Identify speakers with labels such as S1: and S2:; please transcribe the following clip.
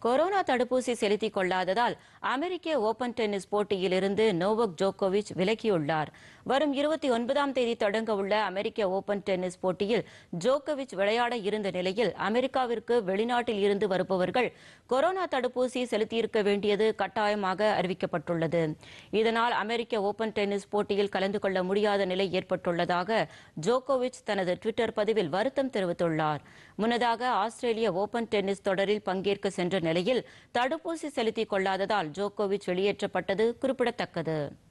S1: corona தடுப்பூசி செலுத்திக் கொள்ளாததால் அமெரிக்க ஓபன் டென்னிஸ் போட்டியிலிருந்து நோவக் ஜோகோவிச் விலகியுள்ளார் வரும் இருபத்தி ஒன்பதாம் தேதி தொடங்க உள்ள அமெரிக்க ஓபன் டென்னிஸ் போட்டியில் ஜோகோவிச் விளையாட இருந்த நிலையில் அமெரிக்காவிற்கு வெளிநாட்டில் இருந்து வருபவர்கள் கொரோனா தடுப்பூசி செலுத்தியிருக்க வேண்டியது கட்டாயமாக அறிவிக்கப்பட்டுள்ளது இதனால் அமெரிக்க ஓபன் டென்னிஸ் போட்டியில் கலந்து கொள்ள முடியாத நிலை ஏற்பட்டுள்ளதாக ஜோகோவிச் தனது ட்விட்டர் பதிவில் வருத்தம் தெரிவித்துள்ளார் முன்னதாக ஆஸ்திரேலிய ஓபன் டென்னிஸ் தொடரில் பங்கேற்க சென்ற நிலையில் தடுப்பூசி செலுத்திக் கொள்ளாததால் ஜோகோவிச் வெளியேற்றப்பட்டது குறிப்பிடத்தக்கது